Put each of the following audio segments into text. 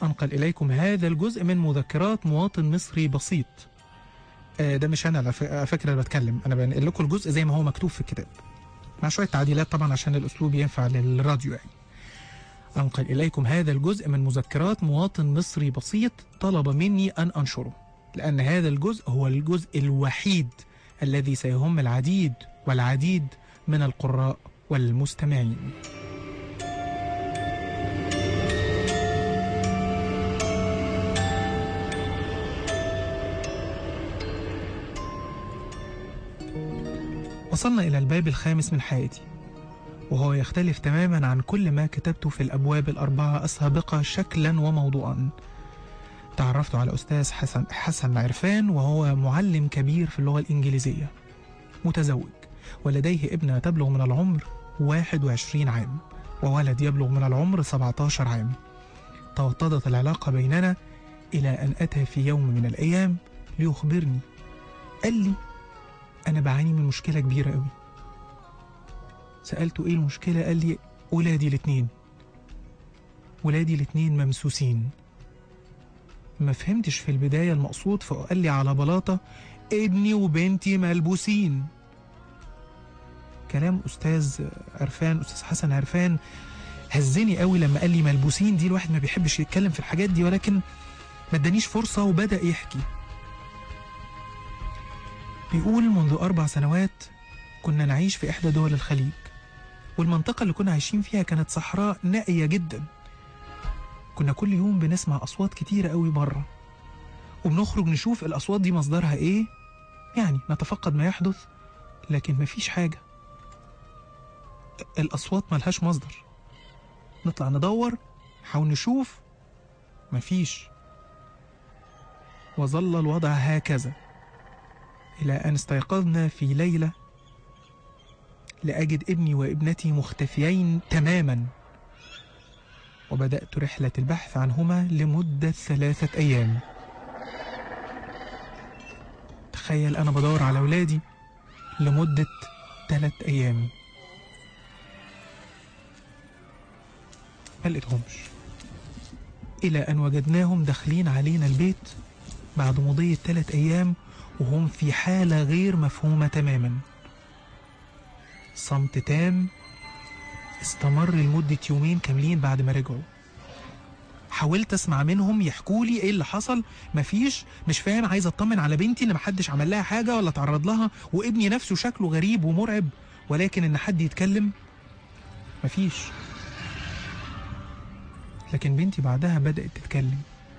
أنقل إليكم هذا الجزء من مذكرات مواطن مصري بسيط آه، ده مش أنا على ف- على فكرة اللي بتكلم أنا بنقل لكم الجزء زي ما هو مكتوب في الكتاب مع شوية تعديلات طبعا عشان الأسلوب ينفع للراديو يعني أنقل إليكم هذا الجزء من مذكرات مواطن مصري بسيط طلب مني أن أنشره لأن هذا الجزء هو الجزء الوحيد الذي سيهم العديد والعديد من القراء والمستمعين وصلنا إلى الباب الخامس من حياتي وهو يختلف تماما عن كل ما كتبته في الأبواب الأربعة السابقة شكلا وموضوعا تعرفت على أستاذ حسن, حسن عرفان وهو معلم كبير في اللغة الإنجليزية متزوج ولديه ابنة تبلغ من العمر 21 عام وولد يبلغ من العمر 17 عام توطدت العلاقة بيننا إلى أن أتى في يوم من الأيام ليخبرني قال لي أنا بعاني من مشكلة كبيرة أوي سألته إيه المشكلة قال لي ولادي الاتنين ولادي الاتنين ممسوسين ما فهمتش في البداية المقصود فقال لي على بلاطة ابني وبنتي ملبوسين كلام أستاذ عرفان أستاذ حسن عرفان هزني قوي لما قال لي ملبوسين دي الواحد ما بيحبش يتكلم في الحاجات دي ولكن ما ادانيش فرصة وبدأ يحكي بيقول منذ أربع سنوات كنا نعيش في إحدى دول الخليج والمنطقة اللي كنا عايشين فيها كانت صحراء نائية جدا كنا كل يوم بنسمع أصوات كتيرة قوي بره وبنخرج نشوف الأصوات دي مصدرها إيه يعني نتفقد ما يحدث لكن مفيش حاجة الأصوات ملهاش مصدر نطلع ندور نحاول نشوف مفيش وظل الوضع هكذا إلى أن استيقظنا في ليلة لأجد ابني وابنتي مختفيين تماما وبدأت رحلة البحث عنهما لمدة ثلاثة أيام تخيل أنا بدور على أولادي لمدة ثلاث أيام ما لقيتهمش إلى أن وجدناهم داخلين علينا البيت بعد مضي ثلاث أيام وهم في حالة غير مفهومة تماما صمت تام استمر لمدة يومين كاملين بعد ما رجعوا حاولت اسمع منهم يحكوا لي ايه اللي حصل مفيش مش فاهم عايز اطمن على بنتي اللي محدش عمل لها حاجه ولا تعرض لها وابني نفسه شكله غريب ومرعب ولكن ان حد يتكلم مفيش لكن بنتي بعدها بدأت تتكلم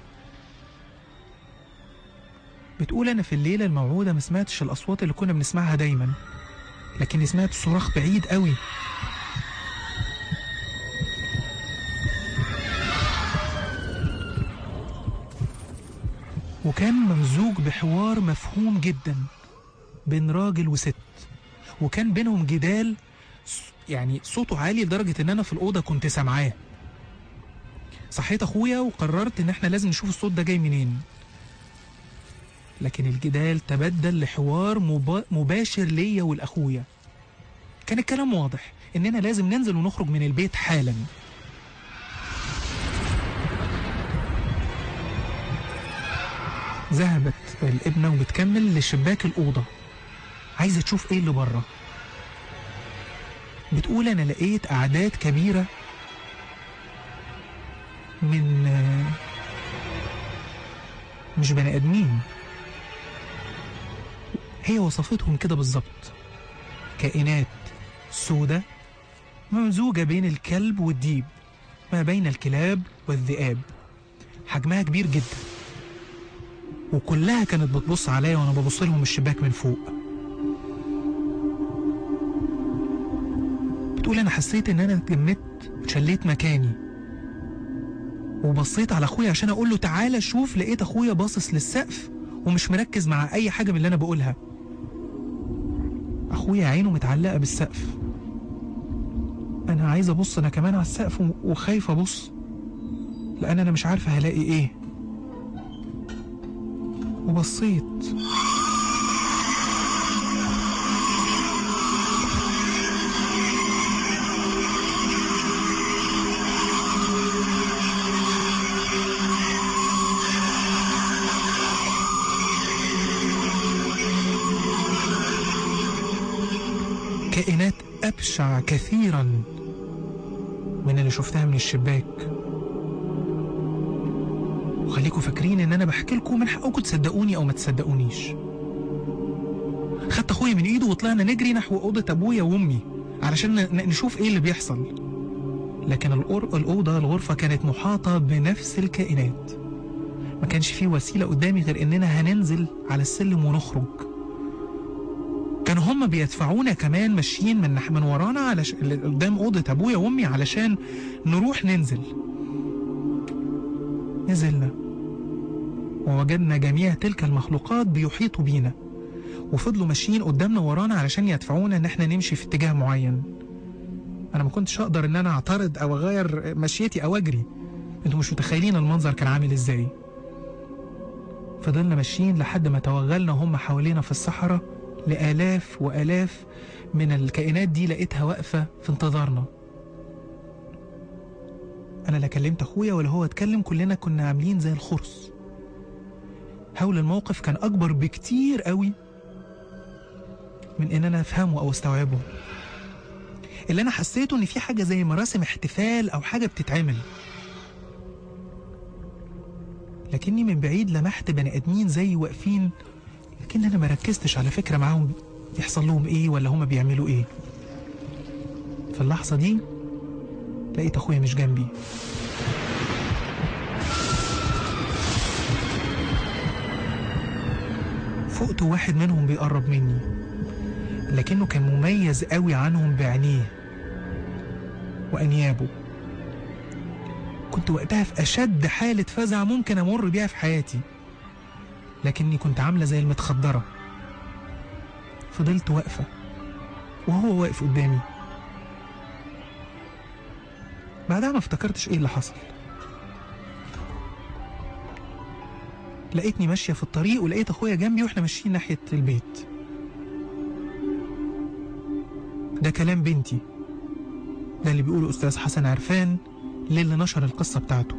بتقول أنا في الليلة الموعودة ما سمعتش الأصوات اللي كنا بنسمعها دايما لكني سمعت صراخ بعيد قوي وكان ممزوج بحوار مفهوم جدا بين راجل وست وكان بينهم جدال ص- يعني صوته عالي لدرجة ان انا في الأوضة كنت سامعاه صحيت اخويا وقررت ان احنا لازم نشوف الصوت ده جاي منين لكن الجدال تبدل لحوار مبا... مباشر ليا ولاخويا كان الكلام واضح اننا لازم ننزل ونخرج من البيت حالا ذهبت الابنة وبتكمل لشباك الأوضة عايزة تشوف ايه اللي بره بتقول انا لقيت اعداد كبيرة من آه، مش بني ادمين هي وصفتهم كده بالظبط كائنات سودة ممزوجة بين الكلب والديب ما بين الكلاب والذئاب حجمها كبير جدا وكلها كانت بتبص عليا وانا ببص لهم من الشباك من فوق بتقول انا حسيت ان انا اتجمدت وشليت مكاني وبصيت على اخويا عشان اقول له تعالى شوف لقيت اخويا باصص للسقف ومش مركز مع اي حاجه من اللي انا بقولها اخويا عينه متعلقه بالسقف انا عايز ابص انا كمان على السقف و- وخايف ابص لان انا مش عارفه هلاقي ايه وبصيت كائنات أبشع كثيرا من اللي شفتها من الشباك وخليكم فاكرين ان انا بحكي لكم من حقكم تصدقوني او ما تصدقونيش خدت اخويا من ايده وطلعنا نجري نحو اوضه ابويا وامي علشان ن- نشوف ايه اللي بيحصل لكن الأور- الاوضه الغرفه كانت محاطه بنفس الكائنات ما كانش فيه وسيله قدامي غير اننا هننزل على السلم ونخرج كانوا هم بيدفعونا كمان ماشيين من نح- من ورانا علش... اللي قدام اوضه ابويا وامي علشان نروح ننزل نزلنا ووجدنا جميع تلك المخلوقات بيحيطوا بينا وفضلوا ماشيين قدامنا ورانا علشان يدفعونا ان احنا نمشي في اتجاه معين انا ما كنتش اقدر ان انا اعترض او اغير مشيتي او اجري انتوا مش متخيلين المنظر كان عامل ازاي فضلنا ماشيين لحد ما توغلنا هم حوالينا في الصحراء لآلاف وآلاف من الكائنات دي لقيتها واقفة في انتظارنا أنا لا كلمت أخويا ولا هو اتكلم كلنا كنا عاملين زي الخرس هول الموقف كان أكبر بكتير قوي من إن أنا أفهمه أو أستوعبه اللي أنا حسيته إن في حاجة زي مراسم احتفال أو حاجة بتتعمل لكني من بعيد لمحت بني آدمين زي واقفين لكن أنا ما ركزتش على فكرة معاهم يحصل لهم إيه ولا هما بيعملوا إيه في اللحظة دي لقيت أخويا مش جنبي فقت واحد منهم بيقرب مني لكنه كان مميز قوي عنهم بعينيه وأنيابه كنت وقتها في أشد حالة فزع ممكن أمر بيها في حياتي لكني كنت عاملة زي المتخدرة فضلت واقفة وهو واقف قدامي بعدها ما افتكرتش ايه اللي حصل لقيتني ماشية في الطريق ولقيت اخويا جنبي واحنا ماشيين ناحية البيت ده كلام بنتي ده اللي بيقوله استاذ حسن عرفان للي نشر القصة بتاعته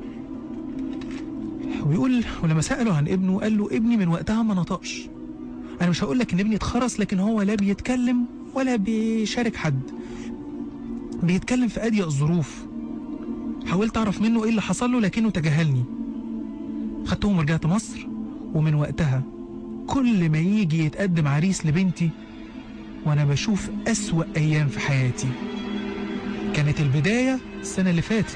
وبيقول ولما سأله عن ابنه قال له ابني من وقتها ما نطقش انا مش هقول لك ان ابني اتخرس لكن هو لا بيتكلم ولا بيشارك حد بيتكلم في أضيق الظروف حاولت أعرف منه إيه اللي حصل له لكنه تجاهلني خدتهم ورجعت مصر ومن وقتها كل ما يجي يتقدم عريس لبنتي وأنا بشوف أسوأ أيام في حياتي كانت البداية السنة اللي فاتت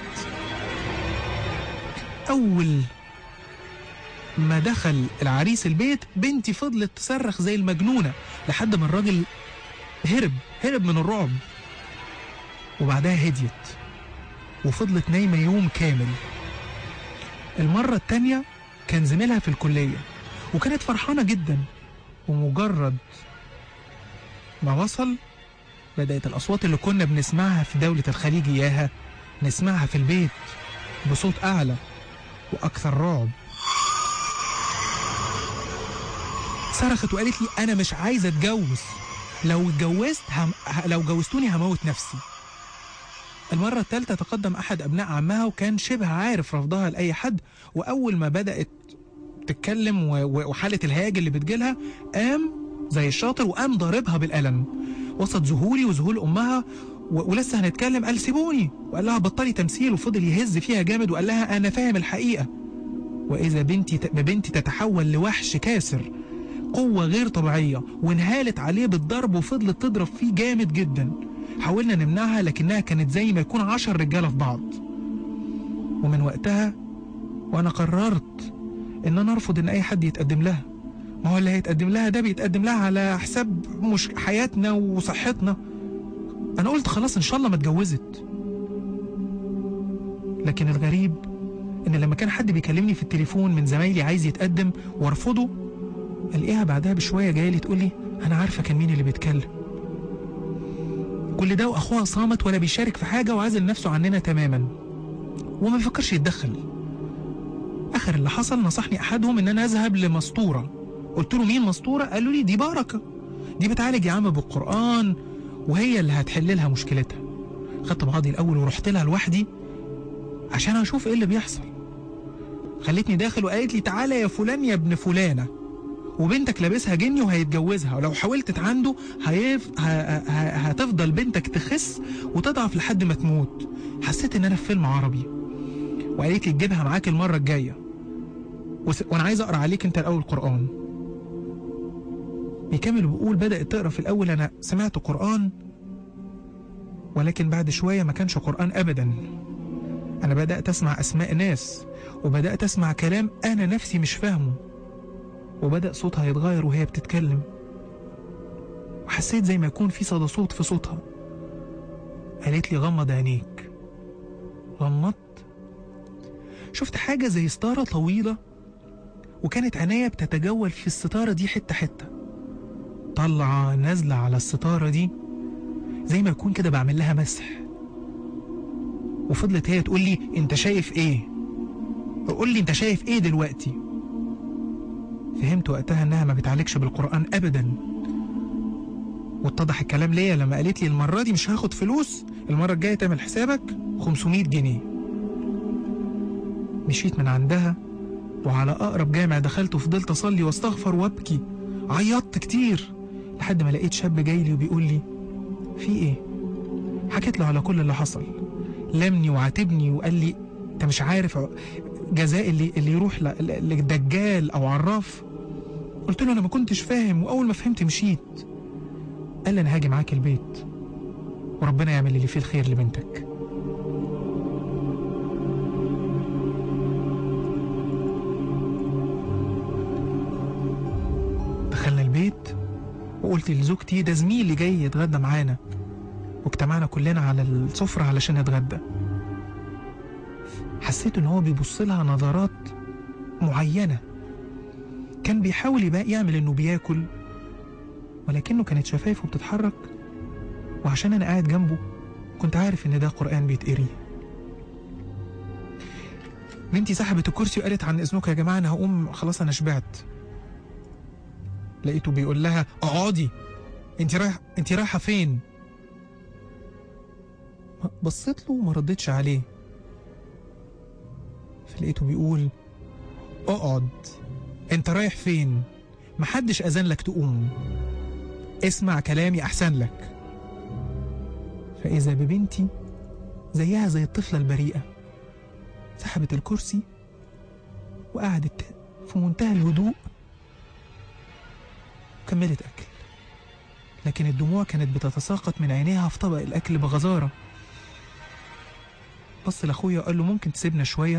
أول ما دخل العريس البيت بنتي فضلت تصرخ زي المجنونة لحد ما الراجل هرب هرب من الرعب وبعدها هديت وفضلت نايمة يوم كامل المرة التانية كان زميلها في الكلية وكانت فرحانة جدا ومجرد ما وصل بدأت الأصوات اللي كنا بنسمعها في دولة الخليج إياها نسمعها في البيت بصوت أعلى وأكثر رعب صرخت وقالت لي أنا مش عايزة أتجوز لو اتجوزت هم... لو جوزتوني هموت نفسي المرة الثالثة تقدم أحد أبناء عمها وكان شبه عارف رفضها لأي حد وأول ما بدأت تتكلم و... و... وحالة الهياج اللي بتجيلها قام زي الشاطر وقام ضاربها بالقلم وسط ذهولي وذهول أمها و... ولسه هنتكلم قال سيبوني وقال لها بطلي تمثيل وفضل يهز فيها جامد وقال لها أنا فاهم الحقيقة وإذا بنتي ت... بنتي تتحول لوحش كاسر قوة غير طبيعية وانهالت عليه بالضرب وفضلت تضرب فيه جامد جدا حاولنا نمنعها لكنها كانت زي ما يكون عشر رجالة في بعض ومن وقتها وأنا قررت إن أنا أرفض إن أي حد يتقدم لها ما هو اللي هيتقدم لها ده بيتقدم لها على حساب مش حياتنا وصحتنا أنا قلت خلاص إن شاء الله ما اتجوزت لكن الغريب إن لما كان حد بيكلمني في التليفون من زمايلي عايز يتقدم وارفضه الاقيها بعدها بشويه جايه لي تقول لي انا عارفه كان مين اللي بيتكلم كل ده واخوها صامت ولا بيشارك في حاجه وعازل نفسه عننا تماما وما بيفكرش يتدخل اخر اللي حصل نصحني احدهم ان انا اذهب لمسطوره قلت له مين مسطوره قالوا لي دي بركه دي بتعالج يا عم بالقران وهي اللي هتحل لها مشكلتها خدت بعضي الاول ورحت لها لوحدي عشان اشوف ايه اللي بيحصل خلتني داخل وقالت لي تعالى يا فلان يا ابن فلانه وبنتك لابسها جني وهيتجوزها ولو حاولت تعنده هيف... ه... ه... هتفضل بنتك تخس وتضعف لحد ما تموت حسيت ان انا في فيلم عربي وقالت لي تجيبها معاك المره الجايه وس... وانا عايز اقرا عليك انت الاول قران بيكمل وبيقول بدات تقرا في الاول انا سمعت قران ولكن بعد شويه ما كانش قران ابدا انا بدات اسمع اسماء ناس وبدات اسمع كلام انا نفسي مش فاهمه وبدأ صوتها يتغير وهي بتتكلم وحسيت زي ما يكون في صدى صوت في صوتها قالت لي غمض عينيك غمضت شفت حاجة زي ستارة طويلة وكانت عينيا بتتجول في الستارة دي حتة حتة طالعة نازلة على الستارة دي زي ما يكون كده بعمل لها مسح وفضلت هي تقول لي انت شايف ايه قول لي انت شايف ايه دلوقتي فهمت وقتها انها ما بتعالجش بالقران ابدا واتضح الكلام ليا لما قالت لي المره دي مش هاخد فلوس المره الجايه تعمل حسابك 500 جنيه مشيت من عندها وعلى اقرب جامع دخلت وفضلت اصلي واستغفر وابكي عيطت كتير لحد ما لقيت شاب جاي لي وبيقول لي في ايه حكيت له على كل اللي حصل لمني وعاتبني وقال لي انت مش عارف جزاء اللي اللي يروح ل- لدجال او عراف قلت له انا ما كنتش فاهم واول ما فهمت مشيت قال لي انا هاجي معاك البيت وربنا يعمل اللي فيه الخير لبنتك دخلنا البيت وقلت لزوجتي ده زميلي جاي يتغدى معانا واجتمعنا كلنا على السفرة علشان نتغدى حسيت ان هو بيبص لها نظرات معينة كان بيحاول يبقى يعمل انه بياكل ولكنه كانت شفايفه بتتحرك وعشان انا قاعد جنبه كنت عارف ان ده قرآن بيتقري بنتي سحبت الكرسي وقالت عن اذنكم يا جماعة انا هقوم خلاص انا شبعت لقيته بيقول لها اقعدي انت رايح انت رايحة فين بصيت له وما ردتش عليه فلقيته بيقول اقعد انت رايح فين محدش اذن لك تقوم اسمع كلامي احسن لك فاذا ببنتي زيها زي الطفله البريئه سحبت الكرسي وقعدت في منتهى الهدوء وكملت اكل لكن الدموع كانت بتتساقط من عينيها في طبق الاكل بغزاره بص لاخويا وقال له ممكن تسيبنا شويه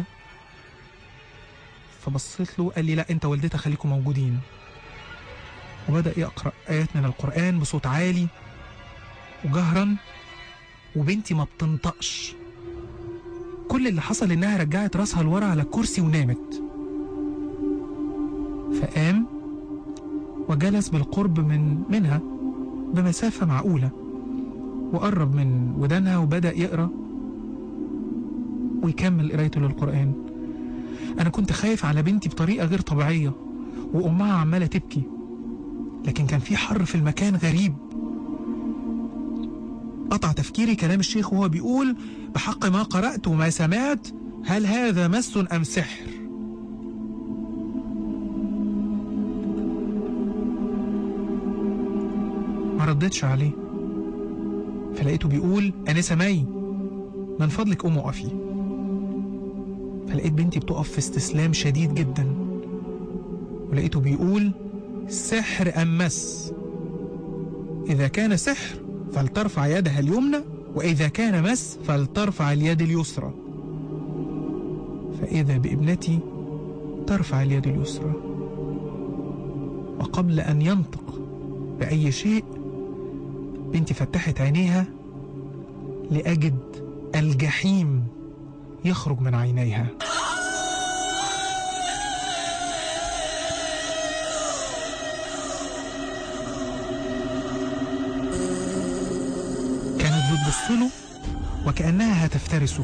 فبصيت له قال لي لا انت والدتها خليكم موجودين وبدأ يقرأ آيات من القرآن بصوت عالي وجهرا وبنتي ما بتنطقش كل اللي حصل انها رجعت راسها لورا على الكرسي ونامت فقام وجلس بالقرب من منها بمسافة معقولة وقرب من ودانها وبدأ يقرأ ويكمل قرايته للقرآن أنا كنت خايف على بنتي بطريقة غير طبيعية وأمها عمالة تبكي لكن كان في حر في المكان غريب قطع تفكيري كلام الشيخ وهو بيقول بحق ما قرأت وما سمعت هل هذا مس أم سحر ما ردتش عليه فلقيته بيقول أنسة مي من فضلك قومي اقفي فلقيت بنتي بتقف في استسلام شديد جدا ولقيته بيقول سحر أم مس إذا كان سحر فلترفع يدها اليمنى وإذا كان مس فلترفع اليد اليسرى فإذا بابنتي ترفع اليد اليسرى وقبل أن ينطق بأي شيء بنتي فتحت عينيها لأجد الجحيم يخرج من عينيها كانت بتبص له وكأنها هتفترسه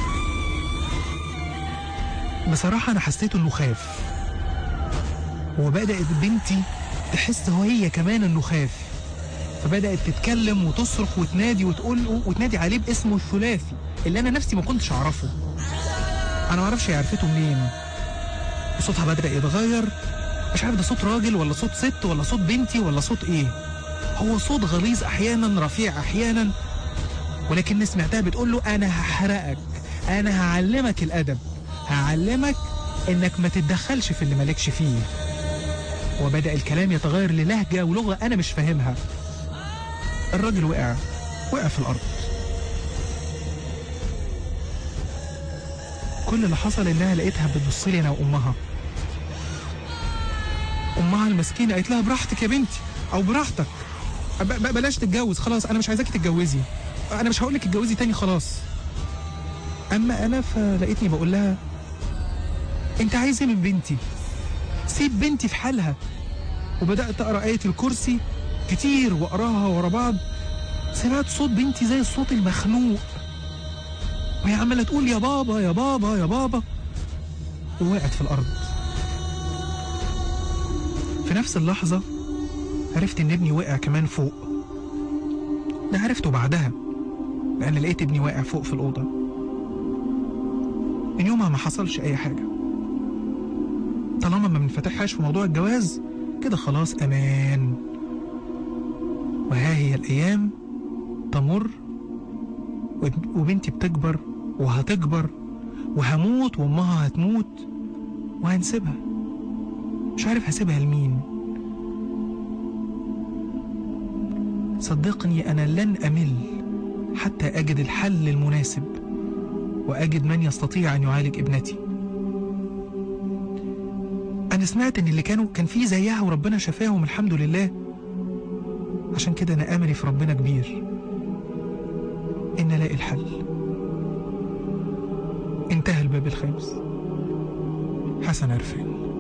بصراحة أنا حسيت إنه خاف وبدأت بنتي تحس هو هي كمان إنه خاف فبدأت تتكلم وتصرخ وتنادي وتقول له وتنادي عليه باسمه الثلاثي اللي أنا نفسي ما كنتش أعرفه أنا ما أعرفش هي عرفته منين وصوتها بدأ يتغير مش عارف ده صوت راجل ولا صوت ست ولا صوت بنتي ولا صوت ايه هو صوت غليظ احيانا رفيع احيانا ولكن سمعتها بتقول له انا هحرقك انا هعلمك الادب هعلمك انك ما تتدخلش في اللي مالكش فيه وبدأ الكلام يتغير للهجة ولغة انا مش فاهمها الراجل وقع وقع في الارض كل اللي حصل انها لقيتها بتبص لي انا وامها امها المسكينه قالت لها براحتك يا بنتي او براحتك ب- ب- بلاش تتجوز خلاص انا مش عايزاكي تتجوزي انا مش هقول لك اتجوزي تاني خلاص اما انا فلقيتني بقول لها انت عايز ايه من بنتي سيب بنتي في حالها وبدات اقرا ايه الكرسي كتير واقراها ورا بعض سمعت صوت بنتي زي الصوت المخنوق وهي عماله تقول يا بابا يا بابا يا بابا ووقعت في الارض في نفس اللحظه عرفت ان ابني وقع كمان فوق ده عرفته بعدها لان لقيت ابني واقع فوق في الاوضه من يومها ما حصلش اي حاجه طالما ما بنفتحهاش في موضوع الجواز كده خلاص امان وها هي الايام تمر وب- وبنتي بتكبر وهتكبر وهموت وامها هتموت وهنسيبها مش عارف هسيبها لمين صدقني انا لن امل حتى اجد الحل المناسب واجد من يستطيع ان يعالج ابنتي انا سمعت ان اللي كانوا كان في زيها وربنا شفاهم الحمد لله عشان كده انا املي في ربنا كبير ان الاقي الحل انتهى الباب الخامس حسن عرفان